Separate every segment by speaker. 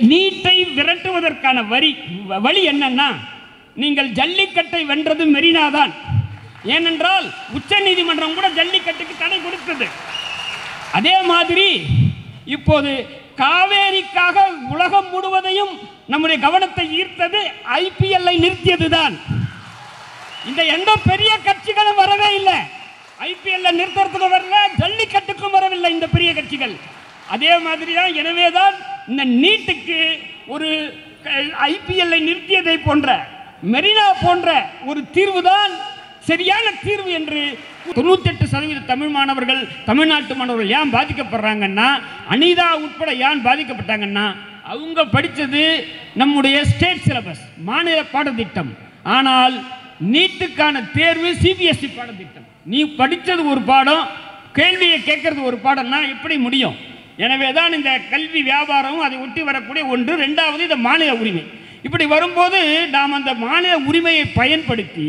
Speaker 1: நீட்டை விரட்டுவதற்கான வரி வழி என்னன்னா நீங்கள் ஜல்லிக்கட்டை வென்றது மெரினா தான் ஏனென்றால் உச்சநீதிமன்றம் கூட ஜல்லிக்கட்டுக்கு தடை கொடுத்தது அதே மாதிரி இப்போது காவேரிக்காக உலகம் முழுவதையும் நம்முடைய கவனத்தை ஈர்த்தது ஐபிஎல்லை நிறுத்தியதுதான் இந்த எந்த பெரிய கட்சிகளும் வரவே இல்லை ஐபிஎல்ல நிறுத்தறதுக்கு வரல ஜல்லிக்கட்டுக்கும் வரவில்லை இந்த பெரிய கட்சிகள் அதே மாதிரி தான் எனவே தான் இந்த நீட்டுக்கு ஒரு ஐபிஎல்லை நிறுத்தியதை போன்ற மெரினா போன்ற ஒரு தீர்வு தான் சரியான தீர்வு என்று தொண்ணூத்தெட்டு சதவீத தமிழ் மாணவர்கள் தமிழ்நாட்டு மாணவர்கள் ஏன் பாதிக்கப்படுறாங்கன்னா அனிதா உட்பட ஏன் பாதிக்கப்பட்டாங்கன்னா அவங்க படித்தது நம்முடைய ஸ்டேட் சிலபஸ் மாநில பாடத்திட்டம் ஆனால் நீட்டுக்கான தேர்வு சிபிஎஸ்இ பாடத்திட்டம் நீ படித்தது ஒரு பாடம் கேள்வியை கேட்கறது ஒரு பாடம்னா எப்படி முடியும் எனவே தான் இந்த கல்வி வியாபாரம் அதை ஒட்டி வரக்கூடிய ஒன்று ரெண்டாவது இந்த மாநில உரிமை இப்படி வரும்போது நாம் அந்த மாநில உரிமையை பயன்படுத்தி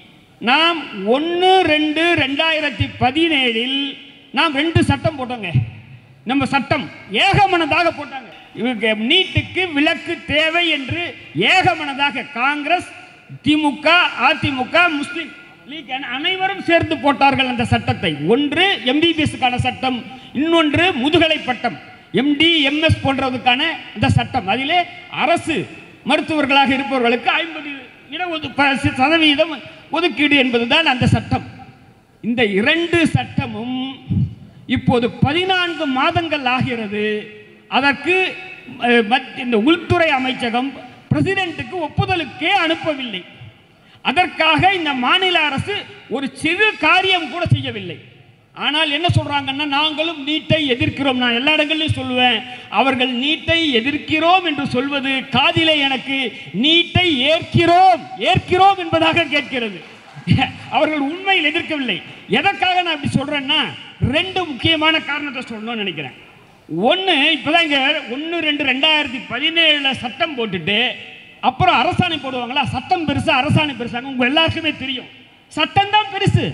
Speaker 1: நாம் ஒன்று ரெண்டு ரெண்டாயிரத்தி பதினேழில் நாம் ரெண்டு சட்டம் போட்டோங்க நம்ம சட்டம் ஏகமனதாக போட்டாங்க இவங்க நீட்டுக்கு விலக்கு தேவை என்று ஏகமனதாக காங்கிரஸ் திமுக அதிமுக முஸ்லிம் லீக் என அனைவரும் சேர்ந்து போட்டார்கள் அந்த சட்டத்தை ஒன்று எம்பிபிஎஸ்க்கான சட்டம் இன்னொன்று முதுகலை பட்டம் எம்டி எம்எஸ் போன்றதுக்கான இந்த சட்டம் அதிலே அரசு மருத்துவர்களாக இருப்பவர்களுக்கு ஐம்பது இட ஒது ப- சதவீதம் ஒதுக்கீடு என்பதுதான் அந்த சட்டம் இந்த இரண்டு சட்டமும் இப்போது பதினான்கு மாதங்கள் ஆகிறது அதற்கு அஹ், மத்- இந்த உள்துறை அமைச்சகம் பிரசிடென்ட்டுக்கு ஒப்புதலுக்கே அனுப்பவில்லை அதற்காக இந்த மாநில அரசு ஒரு சிறு காரியம் கூட செய்யவில்லை ஆனால் என்ன சொல்றாங்கன்னா நாங்களும் நீட்டை எதிர்க்கிறோம் நான் எல்லா இடங்கள்லையும் சொல்லுவேன் அவர்கள் நீட்டை எதிர்க்கிறோம் என்று சொல்வது காதிலே எனக்கு நீட்டை ஏற்கிறோம் ஏற்கிறோம் என்பதாக கேட்கிறது அவர்கள் உண்மையில் எதிர்க்கவில்லை எதற்காக நான் இப்படி சொல்றேன்னா ரெண்டு முக்கியமான காரணத்தை சொல்லணும்னு நினைக்கிறேன் ஒன்று இப்போதான் இங்கே ஒன்று ரெண்டு ரெண்டாயிரத்தி பதினேழில் சட்டம் போட்டுட்டு அப்புறம் அரசாணை போடுவாங்களா சட்டம் பெருசா அரசாணை பெருசாங்க உங்க எல்லாருக்குமே தெரியும் சட்டம் தான் பெருசு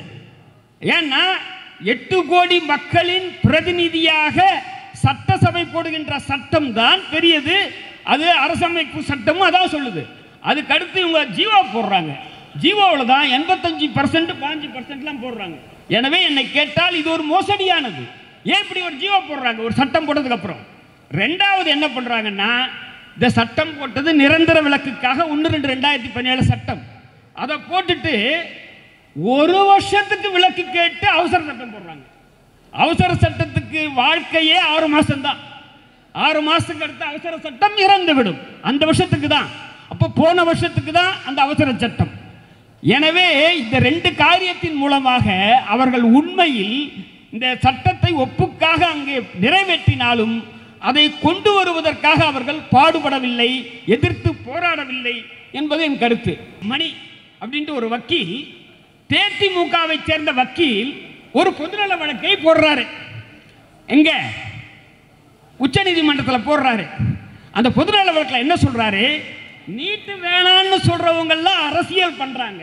Speaker 1: ஏன்னா எட்டு கோடி மக்களின் பிரதிநிதியாக சட்டசபை போடுகின்ற சட்டம் தான் பெரியது அது அரசமைப்பு சட்டமும் அதான் சொல்லுது அதுக்கு அடுத்து இவங்க ஜீவோ போடுறாங்க ஜீவோவில் தான் எண்பத்தஞ்சு பர்சன்ட் பாஞ்சு பர்சன்ட்லாம் போடுறாங்க எனவே என்னை கேட்டால் இது ஒரு மோசடியானது ஏன் இப்படி ஒரு ஜீவோ போடுறாங்க ஒரு சட்டம் போட்டதுக்கு அப்புறம் ரெண்டாவது என்ன பண்றாங்கன்னா இந்த சட்டம் போட்டது நிரந்தர விலக்குக்காக ஒன்று ரெண்டு ரெண்டாயிரத்தி பதினேழு சட்டம் அதை போட்டுட்டு ஒரு வருஷத்துக்கு விலக்கு கேட்டு அவசர சட்டம் போடுறாங்க அவசர சட்டத்துக்கு வாழ்க்கையே ஆறு மாசம் தான் ஆறு மாசத்துக்கு அடுத்து அவசர சட்டம் இறந்து விடும் அந்த வருஷத்துக்கு தான் அப்போ போன வருஷத்துக்கு தான் அந்த அவசர சட்டம் எனவே இந்த ரெண்டு காரியத்தின் மூலமாக அவர்கள் உண்மையில் இந்த சட்டத்தை ஒப்புக்காக அங்கே நிறைவேற்றினாலும் அதை கொண்டு வருவதற்காக அவர்கள் பாடுபடவில்லை எதிர்த்து போராடவில்லை என்பது என் கருத்து மணி அப்படின்ட்டு ஒரு வக்கீல் தேதிமுகவை சேர்ந்த வக்கீல் ஒரு பொதுநல வழக்கை போடுறாரு எங்க உச்சநீதிமன்றத்தில் போடுறாரு அந்த பொதுநல வழக்கில் என்ன சொல்றாரு நீட்டு வேணான்னு சொல்றவங்கெல்லாம் அரசியல் பண்றாங்க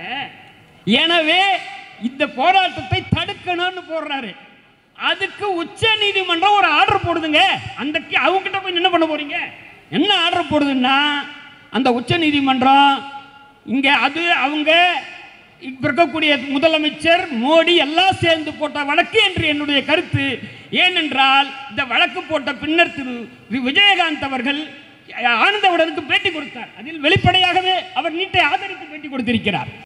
Speaker 1: எனவே இந்த போராட்டத்தை தடுக்கணும்னு போடுறாரு அதுக்கு உச்ச நீதிமன்றம் ஒரு ஆர்டர் போடுதுங்க அந்த அவங்ககிட்ட போய் என்ன பண்ண போறீங்க என்ன ஆர்டர் போடுதுன்னா அந்த உச்ச நீதிமன்றம் இங்க அது அவங்க இப்ப இருக்கக்கூடிய முதலமைச்சர் மோடி எல்லாம் சேர்ந்து போட்ட வழக்கு என்று என்னுடைய கருத்து ஏனென்றால் இந்த வழக்கு போட்ட பின்னர் திரு வி- விஜயகாந்த் அவர்கள் ஆனந்தவுடனுக்கு பேட்டி கொடுத்தார் அதில் வெளிப்படையாகவே அவர் நீட்டை ஆதரித்து பேட்டி கொடுத்திருக்கிறார்